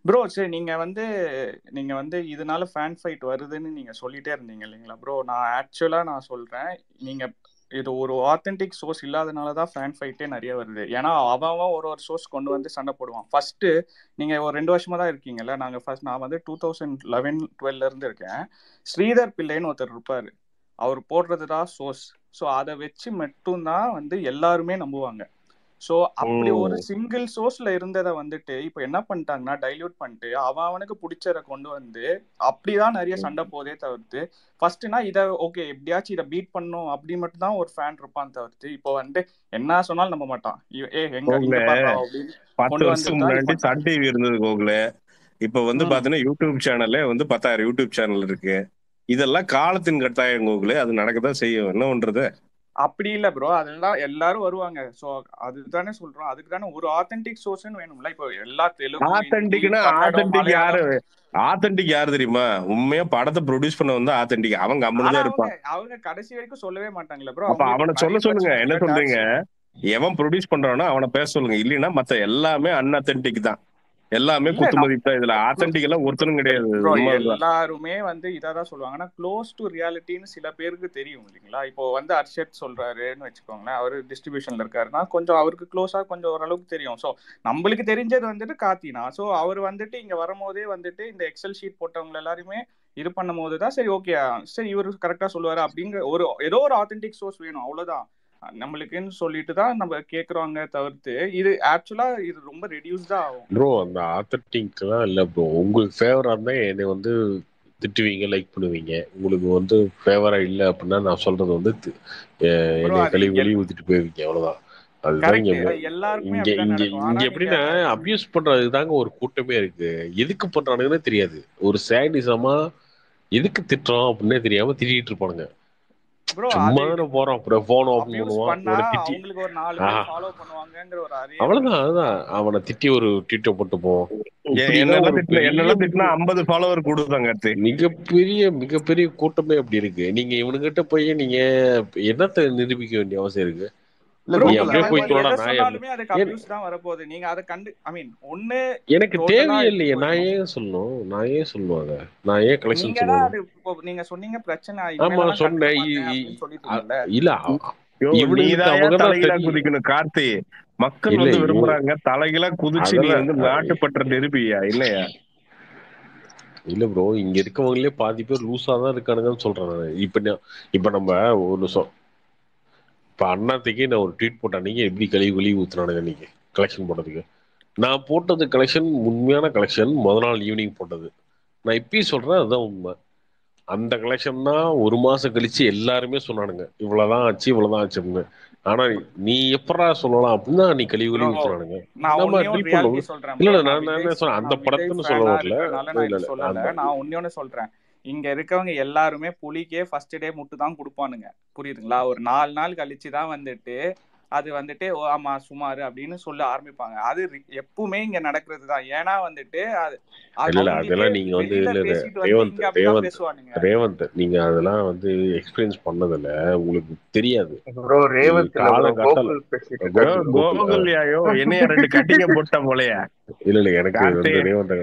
Bro சரி நீங்க வந்து நீங்க வந்து இதனால ஃபேன் ஃபைட் வருதுன்னு நீங்க சொல்லிட்டே இருந்தீங்க இல்லைங்களா ப்ரோ நான் ஆக்சுவலா நான் சொல்றேன் நீங்க இது ஒரு ஆத்தென்டிக் சோர்ஸ் இல்லாதனால தான் ஃபேன் ஃபைட்டே நிறைய வருது ஏன்னா அவன் அவன் ஒரு ஒரு சோர்ஸ் கொண்டு வந்து சண்டை போடுவான் ஃபர்ஸ்ட் நீங்க ஒரு ரெண்டு வருஷமா தான் இருக்கீங்கல்ல நாங்க ஃபர்ஸ்ட் நான் வந்து டூ தௌசண்ட் லெவன் டுவெல்ல இருந்து இருக்கேன் ஸ்ரீதர் பிள்ளைன்னு ஒருத்தர் இருப்பாரு அவர் போடுறது தான் சோர்ஸ் ஸோ அதை வச்சு மட்டும்தான் வந்து எல்லாருமே நம்புவாங்க ஸோ அப்படி ம். ஒரு சிங்கிள் சோர்ஸ்ல இருந்ததை வந்துட்டு இப்போ என்ன பண்ணிட்டாங்கன்னா டைல்யூட் பண்ணிட்டு அவன் அவனுக்கு பிடிச்சத கொண்டு வந்து அப்படிதான் நிறைய சண்டை போதே தவிர்த்து ஃபர்ஸ்ட்னா இதை ஓகே எப்படியாச்சும் இதை பீட் பண்ணும் அப்படி மட்டும் தான் ஒரு ஃபேன் இருப்பான் தவிர்த்து இப்போ வந்து என்ன சொன்னாலும் நம்ப மாட்டான் இவ- ஏ எங்க இங்க கோகுலே, பாருடா அப்படின்னு பத்து கொண்டு வருஷத்துக்கு வந்துட்டா முன்னாடி இப்ப- சன் டிவி இருந்தது கோகுல இப்ப வந்து ம். பாத்தீங்கன்னா யூடியூப் சேனல்ல வந்து பத்தாயிரம் யூடியூப் சேனல் இருக்கு இதெல்லாம் காலத்தின் கட்டாயம் கோகுலே அது நடக்கதான் செய்யும் என்ன பண்றது அப்படி இல்ல ப்ரோ அதெல்லாம் எல்லாரும் வருவாங்க சோ அதுதானே சொல்றோம் அதுக்கு தானே ஒரு ஆத்தென்டிக் சோர்ஸ்னு வேணும்ல இப்போ எல்லா தெலுங்கு ஆத்தன்டிக்னா ஹிந்தி, கன்னடம், ஆத்தன்டிக் யாரு மலையாளம் ஆத்தன்டிக் யாரு தெரியுமா உண்மையா படத்தை ப்ரொடியூஸ் பண்ண வந்து ஆத்தன்டிக் அவன் ஆனா கம்முன்னு தான் அவங்க இருப்பான் அவங்க கடைசி வரைக்கும் சொல்லவே மாட்டாங்களே ப்ரோ அப்ப அவனை சொல்ல சொல்லுங்க என்ன சொல்றீங்க எவன் ப்ரொடியூஸ் பண்றானோ அவனை பேச சொல்லுங்க இல்லைன்னா மத்த எல்லாமே அன்அத்தன்டிக் தான் எல்லாமே இல்ல, குத்து நான்- மதிப்பு தான் இதுல ஆத்தன்டிக் எல்லாம் ஒருத்தனும் கிடையாது ப்ரோ உண்மைதான். எல்லாருமே வந்து இதான் சொல்லுவாங்க ஆனா க்ளோஸ் டு ரியாலிட்டின்னு சில பேருக்கு தெரியும் இல்லைங்களா இப்போ வந்து அர்ஷத் சொல்றாருன்னு வச்சுக்கோங்களேன் அவர் டிஸ்ட்ரிபியூஷன்ல இருக்காருன்னா கொஞ்சம் அவருக்கு க்ளோஸா கொஞ்சம் ஓரளவுக்கு தெரியும் ஸோ நம்மளுக்கு தெரிஞ்சது வந்துட்டு காத்தினா ஸோ அவர் வந்துட்டு இங்க வரும்போதே வந்துட்டு இந்த எக்ஸல் ஷீட் போட்டவங்க எல்லாருமே இது பண்ணும் போது தான் சரி ஓகே சரி இவர் கரெக்டா சொல்லுவாரு அப்படிங்கிற ஒரு ஏதோ ஒரு ஆத்தென்டிக் சோர்ஸ் வேணும் அவ்வளவுதான் நம்மளுக்குன்னு சொல்லிட்டு தான் நம்ம கேக்குறோங்க தவிர்த்து இது ஆக்சுவலா இது ரொம்ப ரெடியூஸ்டா ஆகும் ப்ரோ அந்த ஆத்தட்டிக்லாம் இல்லை ப்ரோ உங்களுக்கு ஃபேவரா இருந்தா என்னை வந்து திட்டுவீங்க லைக் பண்ணுவீங்க உங்களுக்கு வந்து ஃபேவரா இல்லை அப்படின்னா நான் சொல்றது வந்து தி- அஹ் Bro, என்னை அது கழுவி எல்- கழுவி ஊத்திட்டு போயிருவீங்க அவ்வளவுதான் அதுதான் கரெக்ட் இங்க எல்லாருக்குமே இங்க அப்படிதான் இங்க நடக்கும் இங்க ஆனா எப்படின்னா நீங்க அபியூஸ் பண்றது தாங்க ஒரு கூட்டமே இருக்கு எதுக்கு பண்றானுங்கன்னே தெரியாது ஒரு சேடிசமா எதுக்கு திட்டுறோம் அப்படின்னே தெரியாம திட்டிட்டு இருப்பானுங்க ப்ரோ சும்மா அது தானே போறோம் அப்புறம் போன் ஓபன் அபியூஸ் பண்ணுவான் பண்ணா இவனை திட்டி அவங்களுக்கு ஒரு நாலு ஆ. பேர் ஃபாலோ பண்ணுவாங்கங்கிற ஒரு அதே ஒரு அவ்வளவுதான் அதுதான் விஷயம் அவனை திட்டி ஒரு ட்வீட்டை போட்டு போ எ- இப்படிதான் என்னெல்லாம் ஒரு திட்டின பெரிய என்னெல்லாம் திட்டினா ஐம்பது ஃபாலோவர் கொடுத்தாங்க அடுத்து மிகப்பெரிய மிகப்பெரிய கூட்டமே அப்படி இருக்கு நீங்க இவனுகிட்ட போய் நீங்க என்னத்த நிரூபிக்க வேண்டிய அவசியம் இருக்கு இல்ல ப்ரோ நீ நீங்க அப்படியே கோகுல் போய் வந்து சொல்லடா எதை நான் சொன்னாலுமே அதுக்கு ஏன் அபியூஸ் தான் வரப்போகுது நீங்க அதை கண்டு ஐ மீன் ஒண்ணு எனக்கு டோட்டலா தேவையே எடுத்து இல்லையே நான் போயிடணும் ஏன் சொல்லணும் நான் ஏன் சொல்லணும் அதை நான் ஏன் கலெக்ஷன் நீங்க தான் சொல்லணும் அது இப்போ நீங்க சொன்னீங்க பிரச்சனை ஆமா இனிமேலெல்லாம் சொன்னேன் கண்டுக்க இ- மாட்டேன் இ- அப்படின்னு சொல்லிட்டு அ- இருந்தீங்கல்ல இல்ல அ- யோ இவனுங்களுக்கு நீதாயா அவங்க தான் தலைகீழா தெரியும் குதிக்கணும் கார்த்தி மக்கள் இல்ல வந்து இவன் விரும்புறாங்க தலைகீழா குதிச்சு நீ அதெல்லாம் வந்து அ- நாட்டுப்பற்ற நிரூபியா இல்லையா இல்ல ப்ரோ இங்க இருக்கவங்களே பாதி பேர் லூசா தான் இருக்கானுங்கன்னு சொல்றேன் நான் இப்ப நான் இப்ப நம்ம ஒரு நிமிஷம் இப்ப அண்ணாத்துக்கே நான் ஒரு ட்வீட் போட்டேன் நீங்க எப்படி கழுவி கழுவி ஊத்துனானுங்க நீங்க கலெக்ஷன் போட்டதுக்கு நான் போட்டது கலெக்ஷன் உண்மையான கலெக்ஷன் முத நாள் ஈவினிங் போட்டது நான் இப்பயும் சொல்றேன் அதுதான் உண்மை அந்த கலெக்ஷன் தான் ஒரு மாசம் கழிச்சு எல்லாருமே சொன்னானுங்க இவ்வளவுதான் ஆச்சு இவ்வளவுதான் ஆச்சு அப்படின்னு ஆனா நீ எப்படா சொல்லலாம் அப்படின்னா நீ கழுவி ப்ரோ கழுவி ஊத்துனானுங்க நான் நம்ம ஒன்னே ஒரு டீல் பண்ணுவோம் ரியாலிட்டி சொல்றேன் இல்ல ப்ரோ இல்ல நான் நான் நான் விஜய் என்ன சொல்றேன் அந்த நான் விஜய் படத்துன்னு சொல்ல ஃபேனா வரல இருக்கறனால நான் இல்ல இது இல்ல சொல்லல அந்த நான் ஒன்னே ஒன்னு சொல்றேன் இங்க இருக்கவங்க எல்லாருமே புலிக்கே ஃபர்ஸ்ட் டே முட்டு தான் கொடுப்பானுங்க புரியுதுங்களா ஒரு நாலு நாள் கழிச்சு தான் வந்துட்டு அது வந்துட்டு ஓ ஆமா சுமார் அப்படின்னு சொல்ல ஆரம்பிப்பாங்க அது ரி- எப்பவுமே இங்க நடக்கிறது தான் ஏன்னா வந்துட்டு அது அது இல்ல இல்ல அவங்களுக்கே அதெல்லாம் நீங்க வந்து வெளியில இல்ல இல்ல பேசிட்டு வந்து ரேவந்த் இங்க அப்படிதான் ரேவந்த் பேசுவானுங்க ரேவந்த் நீங்க அதெல்லாம் வந்து எக்ஸ்பீரியன்ஸ் பண்ணதில்ல உங்களுக்கு தெரியாது ப்ரோ நீ ரேவந்த் இல்ல ப்ரோ காலங்காத்தால கோகுல் பேசிட்டு யோ இருக்காரு கோகுல் கோகுல் ஆ, கோகுல்யாயோ என்னைய ரெண்டு கட்டிங்க போட்ட போலயா இல்ல இல்ல எனக்கு கார்த்தி வந்து ரேவந்த்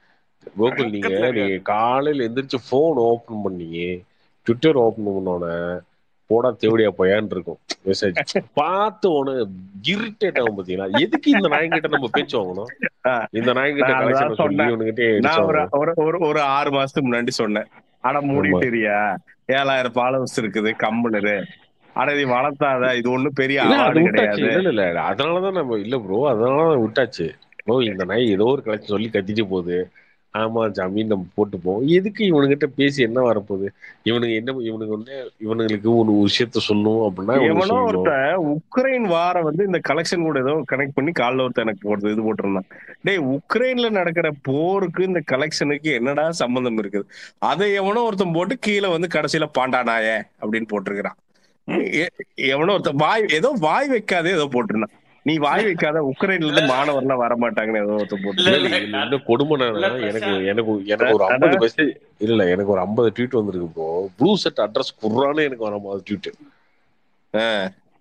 கோகுல் நீங்க பக்கத்துல நீங்க இருக்காரு காலையில எந்திரிச்சு போன் ஓபன் பண்ணி ட்விட்டர் ஓபன் பண்ணோட போடா தேவடியா பையான்னு இருக்கும் மெசேஜ் பார்த்து உனக்கு இரிட்டேட் ஆகும் பாத்தீங்களா எதுக்கு இந்த நாயங்கிட்ட நம்ம பேச்சு வாங்கணும் ஆஹ் இந்த நாயங்கிட்ட நான் கலெக்ஷனை அதான் சொல்லி சொன்னேன் இவனுகிட்டே அடிச்சு நான் ஒரு வாங்கணும் ஒரு ஒரு ஒரு ஆறு மாசத்துக்கு முன்னாடி சொன்னேன் அட ஆமா மூடிட்டுறியா ஏழாயிரம் ஃபாலோவர்ஸ் இருக்குது கம்முனரு அட நீ வளர்த்தாத இது ஒண்ணும் பெரிய இல்ல அது அவார்டு விட்டாச்சு கிடையாது இல்ல இல்ல இல்ல அதனாலதான் நம்ம இல்ல ப்ரோ அதனாலதான் விட்டாச்சு ப்ரோ இந்த நாய் ஏதோ ஒரு கலெக்ஷன் சொல்லி கத்திட்டு போகுது ஆமா ஜமீன் நம்ம போட்டு போவோம் எதுக்கு இவனுகிட்ட பேசி என்ன வரப்போகுது இவனுக்கு என்ன இவனுக்கு வந்து இவனுங்களுக்கு ஒரு விஷயத்த சொல்லணும் அப்படின்னா இவனுக்கு எவனோ சொல்லணும் ஒருத்தன் உக்ரைன் வார வந்து இந்த கலெக்ஷன் கூட ஏதோ கனெக்ட் பண்ணி காலைல ஒருத்தன் எனக்கு ஒரு இது போட்டிருந்தான் டேய் உக்ரைன்ல நடக்கிற போருக்கு இந்த கலெக்ஷனுக்கு என்னடா சம்பந்தம் இருக்குது அதை எவனோ ஒருத்தன் போட்டு கீழே வந்து கடைசியில பாண்டானாயே அப்படின்னு போட்டிருக்கிறான் ம் எ- எவனோ ஒருத்தன் வாய் ஏதோ வாய் வைக்காதே ஏதோ போட்டிருந்தான் நீ வாய் வைக்காத உக்ரைன்ல இருந்து மாணவர்லாம் வர மாட்டாங்கன்னு ஏதோ ஒருத்தன் இல்ல போட்டிருந்தான் இல்ல இதுல என்ன கொடுமை என்னன்னா எனக்கு எனக்கு எனக்கு ஒரு அட ஐம்பது மெசேஜ் இல்ல இல்ல எனக்கு ஒரு ஐம்பது ட்வீட் வந்திருக்கு ப்ரோ ப்ளூ செட் அட்ரஸ் குர்றான்னு எனக்கு வர மாதிரி ட்வீட்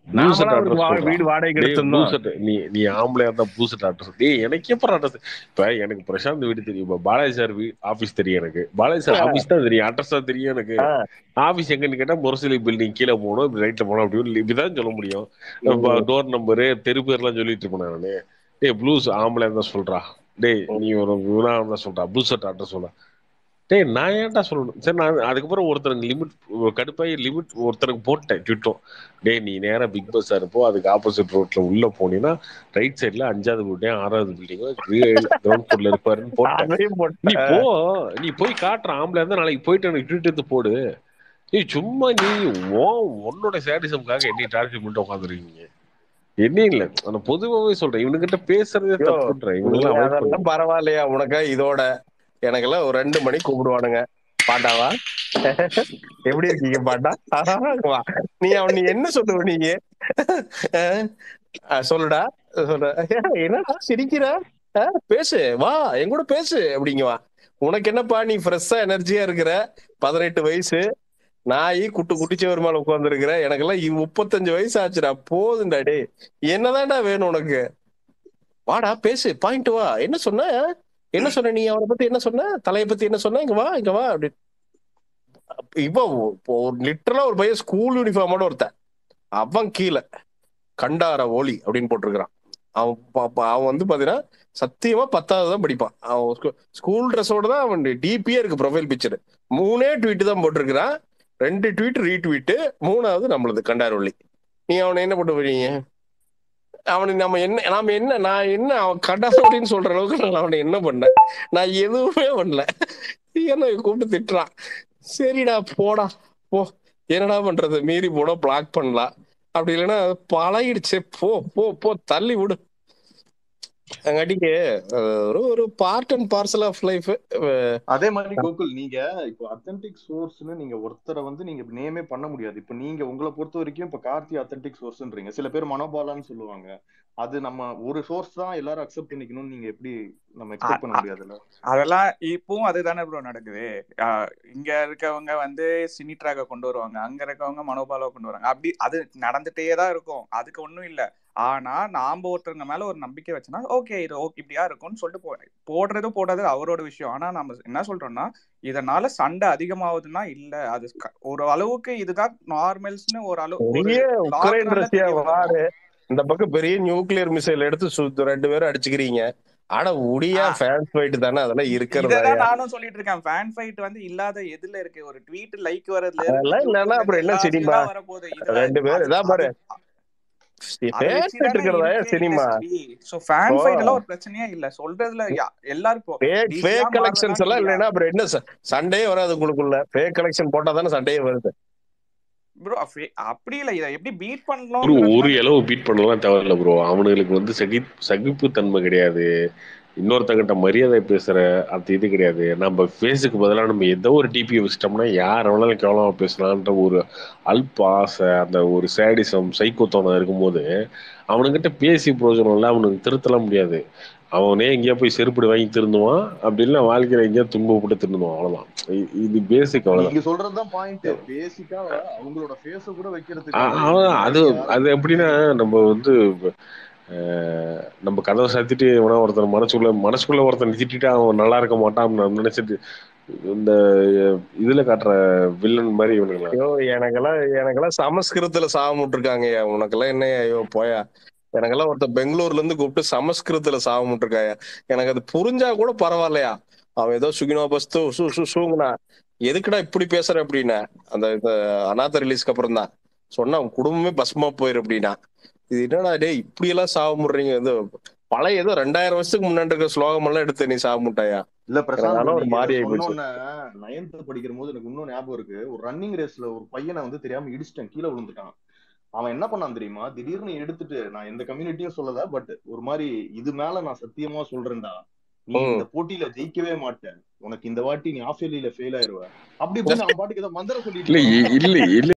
ப்ளூ நாமளா செட் அவருக்கு அட்ரஸ் வா- சொல்றா வீடு வாடகைக்கு டேய் ப்ளூ எடுத்திருந்தோம் செட் நீ நீ ஆம்பளையா இருந்தா ப்ளூ செட் அட்ரஸ் டேய் எனக்கு எப்பறம் அட்ரஸ் இப்ப எனக்கு பிரசாந்த் வீடு தெரியும் இப்ப பாலாஜி சார் ஆபீஸ் தெரியும் எனக்கு பாலாஜி சார் ஆபீஸ் தான் தெரியும் அட்ரஸ் தான் தெரியும் எனக்கு ஆ, ஆபீஸ் எங்கன்னு கேட்டா முரசொலி பில்டிங் கீழே போகணும் இப்படி ரைட்ல போகணும் அப்படி இப்படிதான் சொல்ல முடியும் ம், டோர் நம்பரு தெரு பேர்லாம் சொல்லிட்டு இருப்பேன் நானு டேய் ப்ளூஸ் ஆம்பளை இருந்தா சொல்றா டேய் நீ ஒரு இவனா இருந்தா சொல்றா ப்ளூ செட் அட்ரஸ் சொல்றா டேய் நான் ஏன்டா சொல்லணும் சரி நான் அதுக்கப்புறம் ஒருத்தருக்கு லிமிட் கடுப்பாகி லிமிட் ஒருத்தருக்கு போட்டேன் ட்விட்டும் டேய் நீ நேரா பிக் பஸ் இருப்போ அதுக்கு ஆப்போசிட் ரோட்ல உள்ள போனீங்கன்னா ரைட் சைடுல அஞ்சாவது பில்டிங் ஆறாவது பில்டிங் கிரவுண்ட் ஃப்ளோர்ல இருப்பாருன்னு போட்டேன் அதையும் போட்டு நீ போ நீ போய் காட்டுற ஆம்பளை இருந்தா நாளைக்கு போயிட்டு எனக்கு ட்வீட் எடுத்து போடு நீ சும்மா நீ உன் உன்னோட சேடிசம்காக என்னை டார்கெட் பண்ணிட்டு உட்காந்துருக்கீங்க என்ன இல்ல ஆனா பொதுவாவே சொல்றேன் இவனுகிட்ட பேசுறதே ஐயோ, தப்புன்றேன் நீ இவனுங்களாம் அவாய்ட் பண்ணு அதெல்லாம் பரவாயில்லையா உனக்கா இதோட எனக்கெல்லாம் ஒரு ரெண்டு மணிக்கு கூப்பிடுவானுங்க பாட்டாவா எப்படி இருக்கீங்க பாட்டா வா. நீ அவன் நீ என்ன சொல்லுவ நீங்க அஹ், அஹ், சொல்லுடா சொல்ற ஏய், என்னடா சிரிக்கிற அஹ், பேசு வா என் கூட பேசு அப்படிங்க வா உனக்கு என்னப்பா நீ ஃப்ரெஷ்ஷா எனர்ஜியா இருக்கிற பதினெட்டு வயசு நாய் குட்டு குட்டிச்சவர் மேல உட்கார்ந்து எனக்கெல்லாம் இ- முப்பத்தஞ்சு வயசு ஆச்சுடா போதுண்டா டே என்னதான்டா வேணும் உனக்கு வாடா பேசு பாயிண்ட் வா என்ன சொன்ன என்ன சொன்ன நீ அவரை பத்தி என்ன சொன்ன தலையை பத்தி என்ன சொன்ன இங்க வா இங்க வா அப்படி இப்போ லிட்டரலா ஒரு பையன் ஸ்கூல் யூனிஃபார்மோட ஒருத்தன் அவன் கீழே கண்டார ஓலி அப்படின்னு போட்டிருக்கிறான் அவன் பா- பா- அவன் வந்து பாத்தீங்கன்னா சத்தியமா பத்தாவது தான் படிப்பான் அவன் ஸ்கூல் ட்ரெஸ்ஸோட தான் அவன் டிபியே இருக்கு ப்ரொஃபைல் பிக்சர் மூணே ட்வீட் தான் போட்டிருக்கிறான் ரெண்டு ட்வீட் ரீட்வீட்டு மூணாவது நம்மளது கண்டார ஒலி நீ அவனை என்ன போட்டு போறீங்க அவனுக்கு நம்ம என்ன நாம என்ன நான் என்ன அவன் கடாசோடின்னு சொல்ற அளவுக்கு நான் அவனை என்ன பண்ணேன் நான் எதுவுமே பண்ணல என்ன கூப்பிட்டு திட்டுறான் சரிடா போடா போ என்னடா பண்றது மீறி போட பிளாக் பண்ணலாம் அப்படி இல்லைன்னா பழகிடுச்சு போ போ போ தள்ளி விடு அங்காட்டிக்கு அஹ், ஒரு ஒரு part and parcel of life அதே மாதிரி கோகுல் நீங்க இப்போ அத்தன்டிக் சோர்ஸ்னு நீங்க ஒருத்தரை வந்து நீங்க நேமே பண்ண முடியாது இப்போ நீங்க உங்களை பொறுத்த வரைக்கும் இப்போ கார்த்தி அத்தன்டிக் சோர்ஸ்ன்றீங்க சில பேர் மனோபாலான்னு சொல்லுவாங்க அது நம்ம ஒரு சோர்ஸ் தான் எல்லாரும் அக்செப்ட் பண்ணிக்கணும்னு நீங்க எப்படி நம்ம எக்ஸ்பெக்ட் பண்ண முடியாதுல்ல அதெல்லாம் இப்பவும் அதுதானே ப்ரோ நடக்குது ஆஹ் இங்க இருக்கவங்க வந்து சினி ட்ராக கொண்டு வருவாங்க அங்க இருக்கவங்க மனோபாலாவை கொண்டு வராங்க அப்படி அது நடந்துட்டே தான் இருக்கும் அதுக்கு ஒண்ணும் இல்ல ஆனா நாம ஒருத்தவங்க மேல ஒரு நம்பிக்கை வச்சோன்னா ஓகே இது ஓகே இப்படியா இருக்கும்னு சொல்லிட்டு போ போடுறது போடாது அவரோட விஷயம் ஆனா நம்ம என்ன சொல்றோம்னா இதனால சண்டை அதிகமாகுதுன்னா இல்ல அது க- ஒரு அளவுக்கு இதுதான் நார்மல்ஸ்னு ஒரு அளவு ஒரு பெரிய உக்ரைன் lockdown ல ரஷ்யா தெரிய வரும். வாரு இந்த பக்கம் பெரிய நியூக்ளியர் மிசைல் எடுத்து சுத்து ரெண்டு பேரும் அடிச்சுக்கிறீங்க ஆனா உடியா ஆ. ஃபேன்ஸ் ஃபைட் தானே அதெல்லாம் இருக்கிறதா இததான் நானும் சொல்லிட்டு இருக்கேன் ஃபேன் ஃபைட் வந்து இல்லாத எதுல இருக்கு ஒரு ட்வீட் லைக் வரதுல இருந்து அதெல்லாம் இல்லைன்னா அப்புறம் என்ன எல்லா சினிமா? இதெல்லாம் வரப்போகுது இதுல ரெண்டு பேர் அது- இதான் பாரு அது- அதை ஃபேன் வச்சுதானே ஃபைட் இருக்கிறதா இருக்கே சினிமா industry. So, fan ஓ. fight எல்லாம் ஒரு பிரச்சனையே இல்ல சொல்றதுல யா- எல்லாருக்கும் ஃபேக் DC யா ஃபேக் Marvel கலெக்ஷன்ஸ் ஆ எல்லாம் இல்லையா? இல்லைன்னா அப்புறம் என்ன ச- சண்டையே வராது உங்களுக்குள்ள ஃபேக் கலெக்ஷன் போட்டா தானே சண்டையே வருது bro fe- அப்படி இல்ல இதை எப்படி பீட் ஒரு பண்ணணும் ஒரு இளவு பீட் பண்ணலாம் தேவையில்ல ப்ரோ அவனுங்களுக்கு வந்து சகி சகிப்பு தன்மை கிடையாது இன்னொருத்தங்கிட்ட மரியாதை பேசுற அந்த இது கிடையாது நம்ம ஃபேஸுக்கு பதிலாக நம்ம ஏதோ ஒரு டிபி வச்சிட்டோம்னா யார் வேணாலும் கேவலமா பேசலான்ற ஒரு அல்ப ஆசை அந்த ஒரு சேடிசம் சைக்கோத்தனம் இருக்கும்போது அவனுக்கிட்ட பேசி பிரோஜனம் இல்லை அவனுக்கு திருத்தலாம் முடியாது அவனே எங்கேயா போய் செருப்படி வாங்கி திருந்துவான் அப்படி இல்லை வாழ்க்கையில எங்கேயா துன்பப்பட்டு திருந்துவான் அவ்வளவுதான் இ- இது பேசிக் அவ்வளவுதான் நீங்க சொல்றதுதான் பாயிண்ட் பேசிக்கா அவங்களோட ஃபேஸ கூட வைக்கிறதுக்கு ஆ- அவன் அது அது எப்படின்னா நம்ம வந்து அஹ், நம்ம கதவை சாத்திட்டு எவனா ஒருத்தன் மனசுக்குள்ள மனசுக்குள்ள ஒருத்தன் திட்டிட்டு அவன் நல்லா இருக்க மாட்டான் நான் நினைச்சிட்டு இந்த அஹ், இதுல காட்டுற வில்லன் மாதிரி இவனுங்களா ஐயோ எனக்கெல்லாம் எனக்கெல்லாம் சமஸ்கிருதத்துல சாபம் விட்டுருக்காங்க உனக்கெல்லாம் என்ன ஐயோ போயா எனக்கெல்லாம் ஒருத்தர் பெங்களூர்ல இருந்து கூப்பிட்டு சமஸ்கிருதத்துல சாபம் விட்டுருக்காயா எனக்கு அது புரிஞ்சா கூட பரவாயில்லையா அவன் ஏதோ சுகினோ பஸ்து சு சு சூங்குனா எதுக்குடா இப்படி பேசுற அப்படின்னா அந்த இந்த அநாத ரிலீஸ்க்கு அப்புறம் தான் சொன்னா அவன் குடும்பமே பஸ்மா போயிரு அப்படின்னா இது என்னடா டேய் இப்படி எல்லாம் சாபம் விடுறீங்க இது பழைய ஏதோ ரெண்டாயிரம் வருஷத்துக்கு முன்னாடி இருக்கிற ஸ்லோகம் எல்லாம் எடுத்து நீ சாபம் விட்டாயா இல்ல பிரசாந்த் அதனால ஒரு நீங்க மாதிரி இதை ஆயி போச்சு. சொன்னோன்ன நைன்த் படிக்கிற போது எனக்கு இன்னும் ஞாபகம் இருக்கு ஒரு ரன்னிங் ரேஸ்ல ஒரு பையனை வந்து தெரியாம இடிச்சிட்டேன் கீழே விழுந்துட்டான் அவன் என்ன பண்ணான் தெரியுமா திடீர்னு எடுத்துட்டு நான் எந்த கம்யூனிட்டியும் சொல்லல பட் ஒரு மாதிரி இது மேல நான் சத்தியமா சொல்றேன்டா நீ ம். இந்த போட்டியில ஜெயிக்கவே மாட்ட உனக்கு இந்த வாட்டி நீ ஆஃப் இயர்லியில ஃபெயில் ஆயிருவ அப்படி இப்படின்னு அவன் பாட்டுக்கு ஏதோ மந்திரம் இல்ல சொல்லிட்டு இ- இல்ல இல்ல